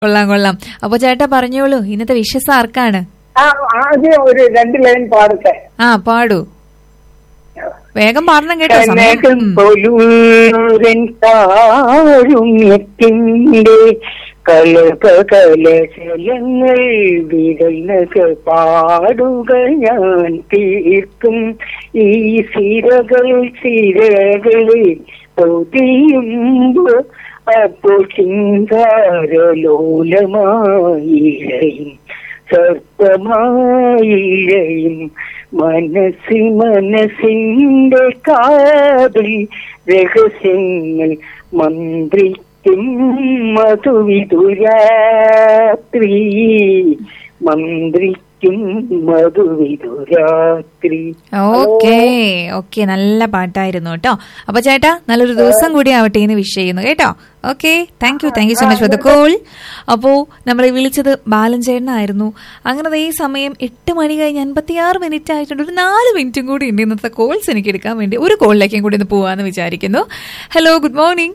കൊള്ളാം കൊള്ളാം അപ്പൊ ചേട്ടാ പറഞ്ഞോളൂ ഇന്നത്തെ വിശ്വസ് ആർക്കാണ് ആ ആദ്യം ഒരു രണ്ട് ലൈൻ പാടട്ടെ ആ പാടൂ വേഗം പാടണം കേട്ടോ സമയം കനകം ഉം. പൊലൂരൻ താരുണ്യത്തിന്റെ കലക കലശലങ്ങൾ വിരലക പാടുക ഞാൻ തീർക്കും ഈ സിരകൾ സിരകളെ പൊതിയുമ്പോ അപ്പോൾ ചിന്താരലോലമായിഴയും സർപ്പമായിഴയും മനസ്സി മനസ്സിന്റെ കാതിൽ രഹസ്യങ്ങൾ മന്ത്രിക്കും മധുവിതുരാത്രി മന്ത്രിക്കും മധുവിതുരാത്രി ഓക്കേ ഓക്കെ നല്ല പാട്ടായിരുന്നു കേട്ടോ അപ്പൊ ചേട്ടാ നല്ലൊരു ദിവസം കൂടി ആവട്ടെ എന്ന് വിഷ് ചെയ്യുന്നു കേട്ടോ okay thank you thank you so much for the call അപ്പോ നമ്മളെ വിളിച്ചത് ബാലൻ ചേട്ടനായിരുന്നു അങ്ങനെ ദേ ഈ സമയം എട്ട് മണി കഴിഞ്ഞ് അൻപത്തിയാറ് മിനിറ്റ് ആയിട്ടുണ്ട് ഒരു നാല് മിനിറ്റും കൂടി ഉണ്ട് ഇന്നത്തെ കോൾസ് എനിക്ക് എടുക്കാൻ വേണ്ടി ഒരു കോളിലേക്കും കൂടി ഒന്ന് പോവാന്ന് വിചാരിക്കുന്നു hello good morning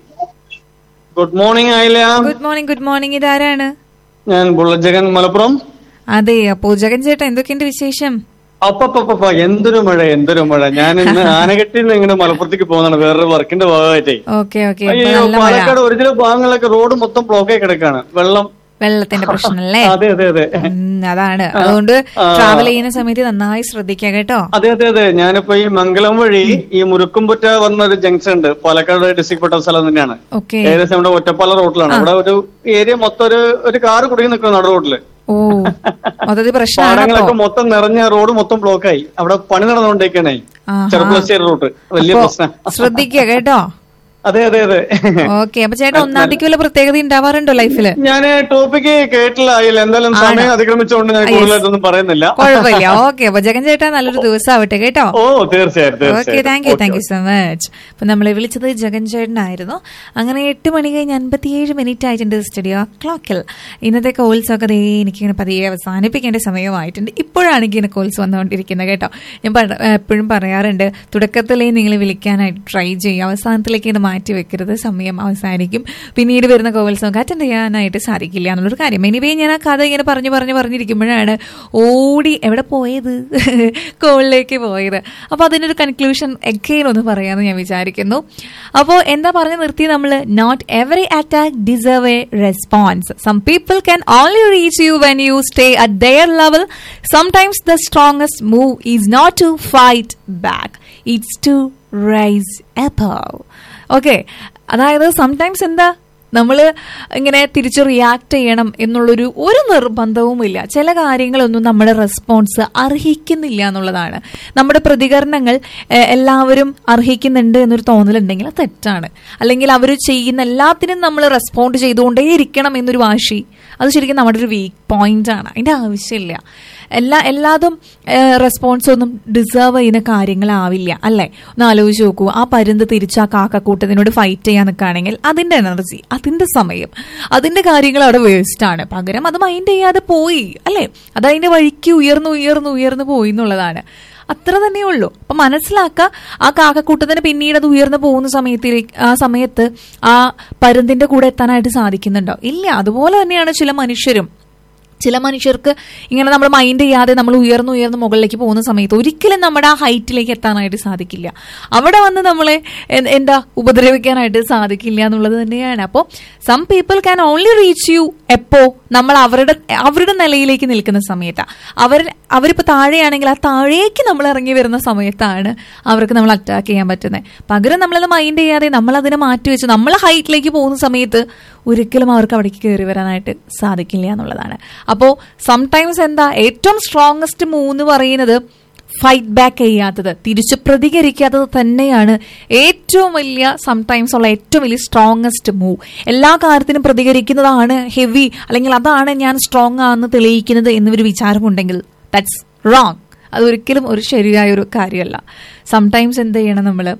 good morning ആയില്ല ഗുഡ് മോർണിംഗ് ഗുഡ് മോർണിംഗ് ഇതാരാണ് ഞാൻ ബുള്ളറ്റ് ജഗൻ മലപ്പുറം അതെ അപ്പോ ജഗൻ ചേട്ടാ എന്തൊക്കെയുണ്ട് വിശേഷം അപ്പപ്പപ്പ എന്തൊരു മഴ എന്തൊരു മഴ ഞാൻ ഇന്ന് ആനകെട്ടിൽ നിന്ന് ഇങ്ങനെ മലപ്പുറത്തേക്ക് പോകുന്നതാണ് വേറൊരു വർക്കിന്റെ ഭാഗമായിട്ടേ ഓക്കെ ഓക്കെ അയ്യോ നല്ല മഴ പാലക്കാട് ഒരു ചില ഭാഗങ്ങളിലൊക്കെ റോഡ് മൊത്തം ബ്ലോക്കായി കിടക്കാണ് വെള്ളം വെള്ളത്തിന്റെ പ്രശ്നമല്ലേ അതെ അതെ അതെ ഉം, അതാണ് അതുകൊണ്ട് ട്രാവൽ ചെയ്യുന്ന സമയത്ത് നന്നായി ശ്രദ്ധിക്കുക കേട്ടോ അതെ അതെ അതെ ഞാനിപ്പോ ഈ മംഗലം വഴി ഈ മുരുക്കുംപുറ്റ വന്ന ഒരു ജംഗ്ഷൻ ഉണ്ട് പാലക്കാട് ഡിസ്ട്രിക്ട് പെട്ട സ്ഥലം തന്നെയാണ് ഓക്കെ ഏകദേശം നമ്മുടെ ഒറ്റപ്പാല റോഡിലാണ് അവിടെ ഒരു ഏരിയ മൊത്തം ഒരു ഒരു കാറ് കുടുങ്ങി നിൽക്കുന്നു അവിടെ റോഡില് ഓ മൊത്തത്തിൽ പ്രശ്നമാണ് പാടങ്ങളൊക്കെ അപ്പോ മൊത്തം നിറഞ്ഞ റോഡ് മൊത്തം ബ്ലോക്കായി അവിടെ പണി നടന്നുകൊണ്ടേക്കണേ ആഹാ. ചെറുപ്പശ്ശേരി റൂട്ട് വലിയ അപ്പോ പ്രശ്നം ശ്രദ്ധിക്കുക കേട്ടോ അതെ അതെ അതെ ഓക്കെ അപ്പൊ ചേട്ടാ ഒന്നാം തീയതി വല്ല പ്രത്യേകത ഉണ്ടാവാറുണ്ടോ ലൈഫില് ഞാൻ ടോപ്പിക്ക് കേട്ടില്ല ആയില്ല എന്തായാലും സമയം അതിക്രമിച്ചുകൊണ്ട് ഞാൻ കൂടുതലായിട്ടൊന്നും പറയുന്നില്ല കുഴപ്പമില്ല ഓക്കെ അപ്പൊ ജഗൻ ചേട്ടാ നല്ലൊരു ദിവസം ആവട്ടെ കേട്ടോ ഓ തീർച്ചയായും okay thank you thank you so much അപ്പൊ നമ്മളെ വിളിച്ചത് ജഗൻ ചേട്ടനായിരുന്നു അങ്ങനെ എട്ട് മണി കഴിഞ്ഞ് അൻപത്തിയേഴ് മിനിറ്റ് ആയിട്ടുണ്ട് സ്റ്റുഡിയോ ക്ലോക്കിൽ ഇന്നത്തെ കോൾസ് ഒക്കെ ദേ എനിക്കിങ്ങനെ പതിയെ അവസാനിപ്പിക്കേണ്ട സമയമായിട്ടുണ്ട് ഇപ്പോഴാണ് ഇങ്ങനെ കോൾസ് വന്നുകൊണ്ടിരിക്കുന്നത് കേട്ടോ ഞാൻ പ- എപ്പോഴും പറയാറുണ്ട് തുടക്കത്തിലേ നിങ്ങൾ വിളിക്കാനായിട്ട് ട്രൈ ചെയ്യുക അവസാനത്തിലേക്ക് ഇത് മാറ്റി വെക്കരുത് സമയം അവസാനിക്കും പിന്നീട് വരുന്ന കോൾസ് നമുക്ക് അറ്റൻഡ് ചെയ്യാനായിട്ട് സാധിക്കില്ല എന്നുള്ളൊരു കാര്യം എനിവേ ഞാൻ ആ കഥ ഇങ്ങനെ പറഞ്ഞു പറഞ്ഞു പറഞ്ഞിരിക്കുമ്പോഴാണ് ഓടി എവിടെ പോയത് കോളിലേക്ക് പോയത് അപ്പോൾ അതിനൊരു കൺക്ലൂഷൻ എഗെയിൻ ഒന്ന് പറയാമെന്ന് ഞാൻ വിചാരിക്കുന്നു അപ്പോൾ എന്താ പറഞ്ഞു നിർത്തി നമ്മൾ not every attack deserve a response some people can only reach you when you stay at their level sometimes the strongest move is not to fight back it's to rise above okay അതായത് sometimes എന്താ നമ്മൾ ഇങ്ങനെ തിരിച്ച് react ചെയ്യണം എന്നുള്ളൊരു ഒരു നിർബന്ധവുമില്ല ചില കാര്യങ്ങളൊന്നും നമ്മുടെ റെസ്പോൺസ് അർഹിക്കുന്നില്ല എന്നുള്ളതാണ് നമ്മുടെ പ്രതികരണങ്ങൾ എ- എല്ലാവരും അർഹിക്കുന്നുണ്ട് എന്നൊരു തോന്നലുണ്ടെങ്കിൽ അത് തെറ്റാണ് അല്ലെങ്കിൽ അവർ ചെയ്യുന്ന എല്ലാത്തിനും നമ്മൾ റെസ്പോണ്ട് ചെയ്തുകൊണ്ടേ ഇരിക്കണം എന്നൊരു വാശി അത് ശരിക്കും നമ്മുടെ ഒരു വീക്ക് പോയിന്റ് ആണ് അതിന്റെ ആവശ്യമില്ല എല്ലാ എല്ലാതും റെസ്പോൺസ് ഒന്നും ഡിസേർവ് ചെയ്യുന്ന കാര്യങ്ങളാവില്ല അല്ലേ ഒന്ന് ആലോചിച്ച് നോക്കൂ ആ പരുന്ത് തിരിച്ച് ആ കാക്കക്കൂട്ടത്തിനോട് ഫൈറ്റ് ചെയ്യാൻ നിൽക്കുകയാണെങ്കിൽ അതിന്റെ എനർജി അതിന്റെ സമയം അതിന്റെ കാര്യങ്ങൾ അവിടെ വേസ്റ്റ് ആണ് പകരം അത് മൈൻഡ് ചെയ്യാതെ പോയി അല്ലേ അത് അതിന്റെ വഴിക്ക് ഉയർന്നു ഉയർന്നു ഉയർന്നു പോയി എന്നുള്ളതാണ് അത്ര തന്നെ ഉള്ളൂ അപ്പൊ മനസ്സിലാക്കുക ആ കാക്കക്കൂട്ടത്തിന് പിന്നീട് അത് ഉയർന്നു പോകുന്ന സമയത്തിലേക്ക് ആ സമയത്ത് ആ പരുന്തിന്റെ കൂടെ എത്താനായിട്ട് സാധിക്കുന്നുണ്ടോ ഇല്ല അതുപോലെ തന്നെയാണ് ചില മനുഷ്യരും ചില മനുഷ്യർക്ക് ഇങ്ങനെ നമ്മൾ മൈൻഡ് ചെയ്യാതെ നമ്മൾ ഉയർന്നു ഉയർന്ന് മുകളിലേക്ക് പോകുന്ന സമയത്ത് ഒരിക്കലും നമ്മുടെ ആ ഹൈറ്റിലേക്ക് എത്താനായിട്ട് സാധിക്കില്ല അവിടെ വന്ന് നമ്മളെ എ- എന്താ ഉപദ്രവിക്കാനായിട്ട് സാധിക്കില്ല എന്നുള്ളത് തന്നെയാണ് അപ്പോൾ some people can only reach you എപ്പോ നമ്മൾ അവരുടെ അവരുടെ നിലയിലേക്ക് നിൽക്കുന്ന സമയത്താണ് അവർ അവരിപ്പോൾ താഴെയാണെങ്കിൽ ആ താഴേക്ക് നമ്മൾ ഇറങ്ങി വരുന്ന സമയത്താണ് അവർക്ക് നമ്മൾ അറ്റാക്ക് ചെയ്യാൻ പറ്റുന്നത് പകരം നമ്മളത് മൈൻഡ് ചെയ്യാതെ നമ്മൾ അതിനെ മാറ്റി വെച്ച് നമ്മൾ ഹൈറ്റിലേക്ക് പോകുന്ന സമയത്ത് ഒരിക്കലും അവർക്ക് അവിടേക്ക് കയറി വരാനായിട്ട് സാധിക്കില്ല എന്നുള്ളതാണ് അപ്പോൾ സംടൈംസ് എന്താ ഏറ്റവും സ്ട്രോങ്ങസ്റ്റ് മൂവ് എന്ന് പറയുന്നത് ഫൈറ്റ് ബാക്ക് ചെയ്യാത്തത് തിരിച്ചു പ്രതികരിക്കാത്തത് തന്നെയാണ് ഏറ്റവും വലിയ സംടൈംസ് ഉള്ള ഏറ്റവും വലിയ സ്ട്രോങ്ങസ്റ്റ് മൂവ് എല്ലാ കാര്യത്തിനും പ്രതികരിക്കുന്നതാണ് ഹെവി അല്ലെങ്കിൽ അതാണ് ഞാൻ സ്ട്രോങ് ആണെന്ന് തെളിയിക്കുന്നത് എന്നൊരു വിചാരമുണ്ടെങ്കിൽ ദാറ്റ്സ് റോങ് അതൊരിക്കലും ഒരു ശരിയായ ഒരു കാര്യമല്ല സംടൈംസ് എന്ത് ചെയ്യണം നമ്മൾ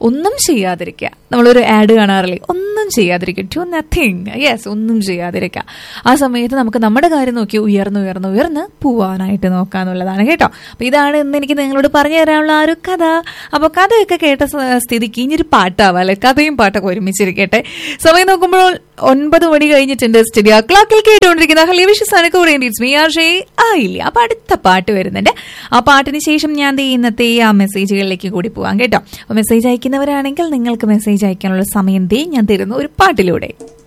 ഒന്നും ചെയ്യാതിരിക്കുക നമ്മളൊരു ആഡ് കാണാറില്ലേ ഒന്നും ചെയ്യാതിരിക്കുക ടു നത്തിങ് യെസ് ഒന്നും ചെയ്യാതിരിക്കുക ആ സമയത്ത് നമുക്ക് നമ്മുടെ കാര്യം നോക്കി ഉയർന്ന് ഉയർന്ന് ഉയർന്ന് പോവാനായിട്ട് നോക്കാന്നുള്ളതാണ് കേട്ടോ അപ്പൊ ഇതാണ് ഇന്ന് എനിക്ക് നിങ്ങളോട് പറഞ്ഞു തരാനുള്ള ആ ഒരു കഥ അപ്പൊ കഥയൊക്കെ കേട്ട സ- സ്ഥിതിക്ക് ഇനിയൊരു പാട്ടാവാം അല്ലെ കഥയും പാട്ടൊക്കെ ഒരുമിച്ചിരിക്കട്ടെ സമയം നോക്കുമ്പോൾ ഒൻപത് മണി കഴിഞ്ഞിട്ടുണ്ട് സ്റ്റഡിയോ ക്ലോക്കിൽ കേട്ടുകൊണ്ടിരിക്കുന്ന ഹലിവിഷസാണ് കൂടെ മീ ആർ ഷേ ആയില്ല അപ്പൊ അടുത്ത പാട്ട് വരുന്നുണ്ട് ആ പാട്ടിന് ശേഷം ഞാൻ ദേ ഇന്നത്തെ ആ മെസ്സേജുകളിലേക്ക് കൂടി പോവാം കേട്ടോ അപ്പൊ മെസ്സേജ് അയക്കുന്നവരാണെങ്കിൽ നിങ്ങൾക്ക് മെസ്സേജ് അയക്കാനുള്ള സമയം ദേ ഞാൻ തരുന്നു ഒരു പാട്ടിലൂടെ